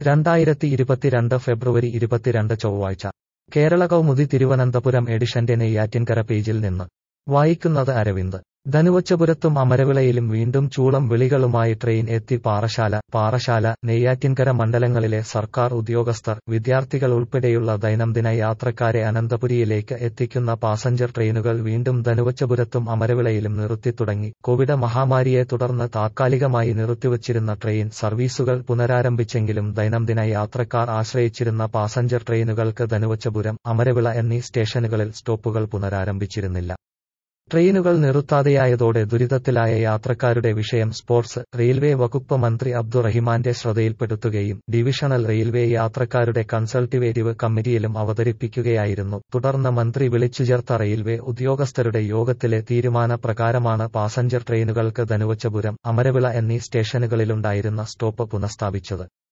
രണ്ടായിരത്തി ഇരുപത്തിരണ്ട് ഫെബ്രുവരി ഇരുപത്തിരണ്ട് ചൊവ്വാഴ്ച കേരള കൗമുദി തിരുവനന്തപുരം എഡിഷന്റെ നെയ്യാറ്റിൻകര പേജിൽ നിന്ന് വായിക്കുന്നത് അരവിന്ദ് ധനുവച്ചപുരത്തും അമരവിളയിലും വീണ്ടും ചൂളം വിളികളുമായി ട്രെയിൻ എത്തി പാറശാല പാറശാല നെയ്യാറ്റിൻകര മണ്ഡലങ്ങളിലെ സർക്കാർ ഉദ്യോഗസ്ഥർ വിദ്യാർത്ഥികൾ ഉൾപ്പെടെയുള്ള ദൈനംദിന യാത്രക്കാരെ അനന്തപുരിയിലേക്ക് എത്തിക്കുന്ന പാസഞ്ചർ ട്രെയിനുകൾ വീണ്ടും ധനുവച്ചപുരത്തും അമരവിളയിലും നിർത്തിത്തുടങ്ങി കോവിഡ് മഹാമാരിയെ തുടർന്ന് താത്കാലികമായി നിർത്തിവച്ചിരുന്ന ട്രെയിൻ സർവീസുകൾ പുനരാരംഭിച്ചെങ്കിലും ദൈനംദിന യാത്രക്കാർ ആശ്രയിച്ചിരുന്ന പാസഞ്ചർ ട്രെയിനുകൾക്ക് ധനുവച്ചപുരം അമരവിള എന്നീ സ്റ്റേഷനുകളിൽ സ്റ്റോപ്പുകൾ പുനരാരംഭിച്ചിരുന്നില്ല ട്രെയിനുകൾ നിർത്താതെയായതോടെ ദുരിതത്തിലായ യാത്രക്കാരുടെ വിഷയം സ്പോർട്സ് റെയിൽവേ വകുപ്പ് മന്ത്രി അബ്ദുറഹിമാന്റെ ശ്രദ്ധയിൽപ്പെടുത്തുകയും ഡിവിഷണൽ റെയിൽവേ യാത്രക്കാരുടെ കൺസൾട്ടേറ്റീവ് കമ്മിറ്റിയിലും അവതരിപ്പിക്കുകയായിരുന്നു തുടർന്ന് മന്ത്രി വിളിച്ചുചേർത്ത റെയിൽവേ ഉദ്യോഗസ്ഥരുടെ യോഗത്തിലെ തീരുമാനപ്രകാരമാണ് പാസഞ്ചർ ട്രെയിനുകൾക്ക് ധനുവച്ചപുരം അമരവിള എന്നീ സ്റ്റേഷനുകളിലുണ്ടായിരുന്ന സ്റ്റോപ്പ് പുനഃസ്ഥാപിച്ചത്